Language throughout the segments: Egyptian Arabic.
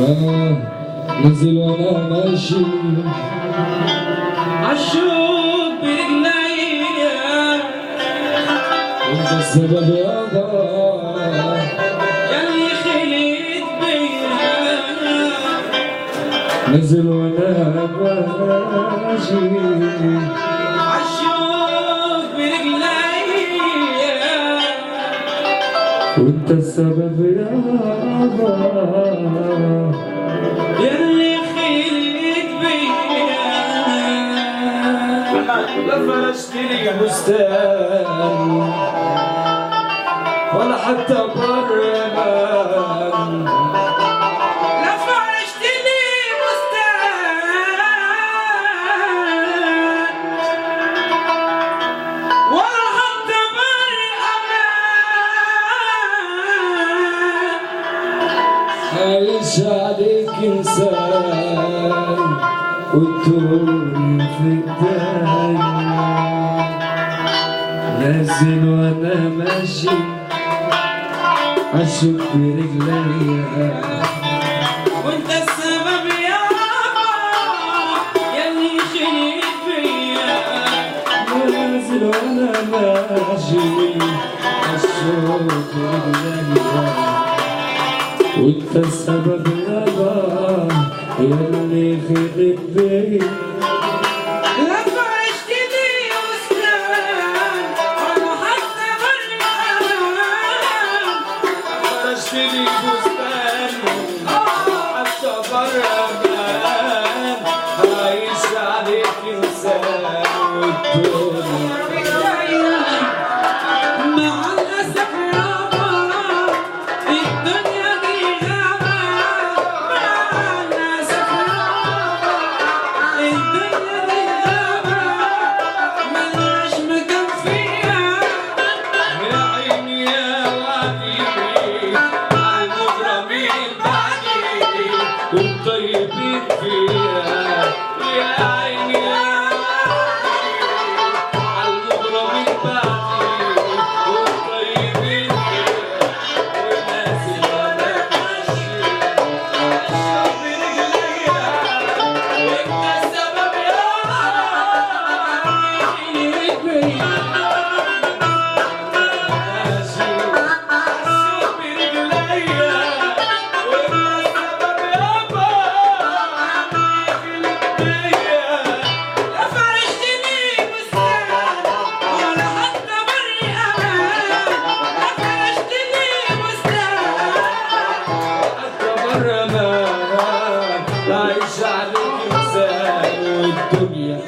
آه نزل وانا ماشي عالشوق برجليا وانت السبب يابا يلي خليت بيا نزل وانا ماشي عالشوق برجليا وانت السبب يابا يلي خليت بيا لا فرشت لي بستان ولا حتى برمان لا فرشت لي بستان ولا حتى بر امان عايش عليك انسان والدنيا في الدنيا نازل وانا ماشي اشوف برجليا وانت السبب يابا يلي خليت فيا نازل وانا ماشي اشوف برجليا وانت السبب يابا يلي خلق بيا لا فرشت لي بستان ولا حتى بر امان فرشت لي بستان حتى برمان عايش عليك انسان والدنيا مع الأسف يابا الدنيا دي غابة مع الأسف يابا الدنيا دي غابة ملناش مكان فيها يا عيني يا وادي عالمغرمين بعدي والطيبين فيها يا عيني يا وادي عالمغرمين بعدي والطيبين فيها ونازل وانا ماشي اشرب برجليا وانت السبب يا خليت بيا لا فرشت لي بستان ولا حتى بر امان لا فرشت لي بستان الدنيا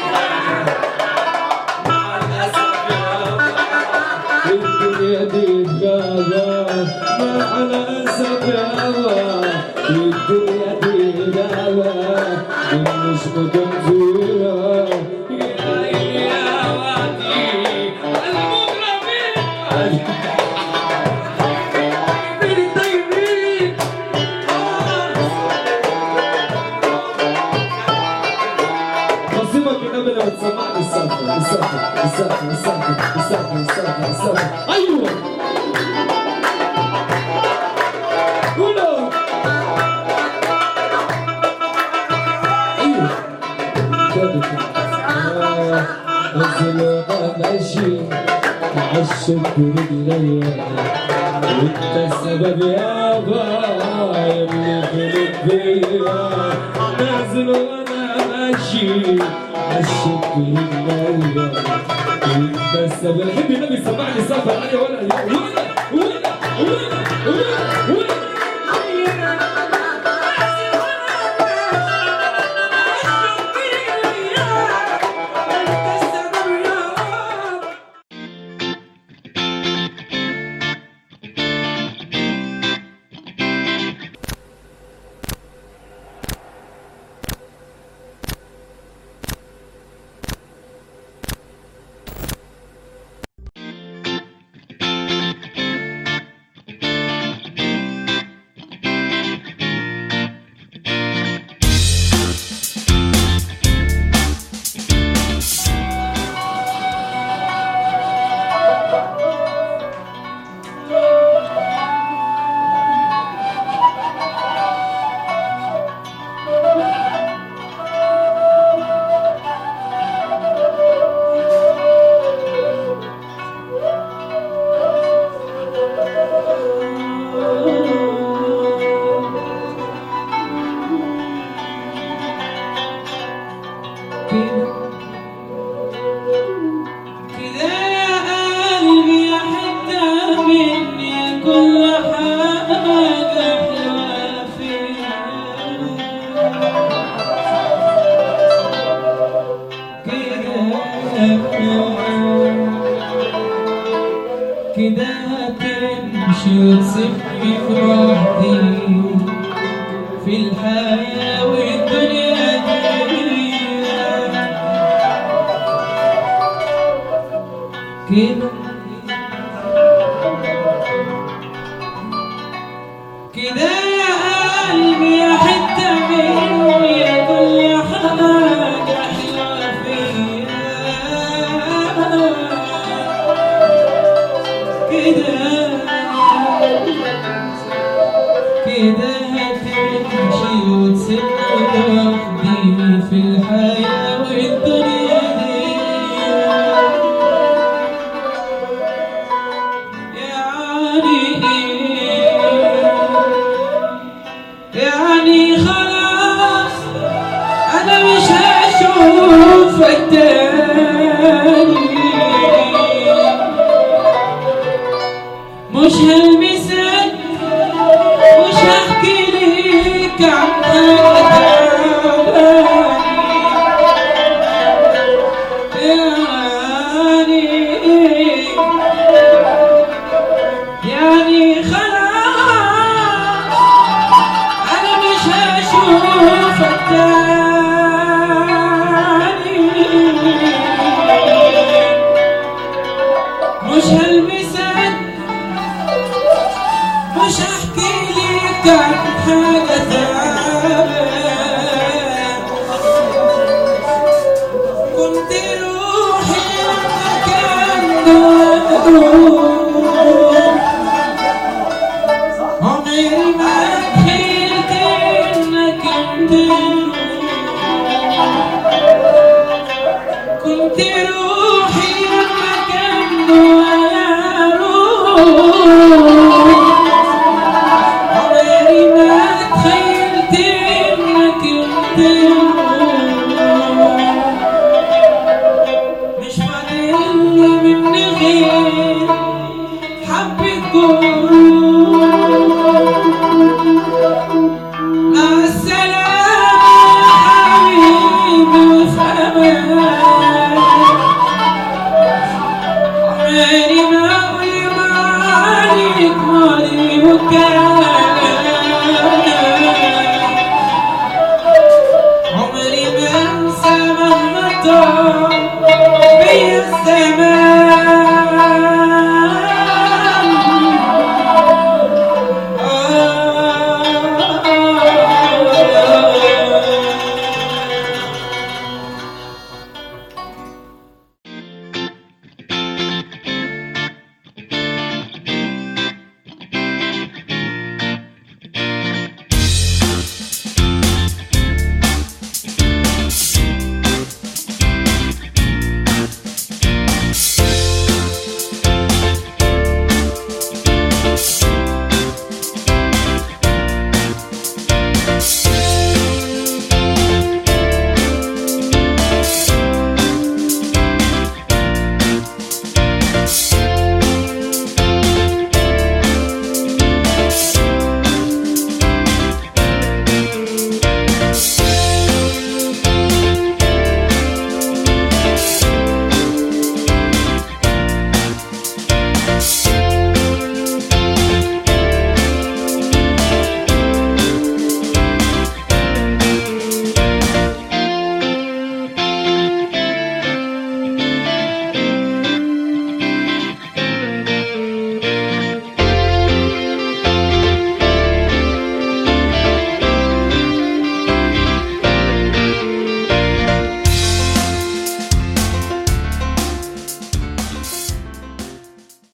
الدنيا دي غابة مع الأسف يابا الدنيا دي غابة مش مكان فيها يا عيني يا وادي المغربين طيبين طيبين نصيبك النبي لما تسمعني السقف السقف السقف السقف السقف السقف السقف ايوه قولوا ايوه كده كده نزل وانا ماشي تعشق برجليا وانت السبب يابا اللي غلط فيا نازل وانا ماشي عشق برجليا وانت السبب الحب النبي سمعني سفر علي ولا ولا ولا ولا ولا ولا تمشي وتسيبني وحدي في الحياة والدنيا دي كده كده يا قلبي يا حتة مني يا كل حاجة حلوة فيا كده كده هتمشي وتسيبني لوحدي في الحياة والدنيا دي يعني يعني خلاص انا مش هشوفك تاني مش هلمسك مش هحكي ليك عن حاجة يعني يعني خلاص انا مش هشوفك تاني مش هلمسك مش هحكي لك عن حاجة ثانية كنت روحي مكان عمري ما تخيلت انك انت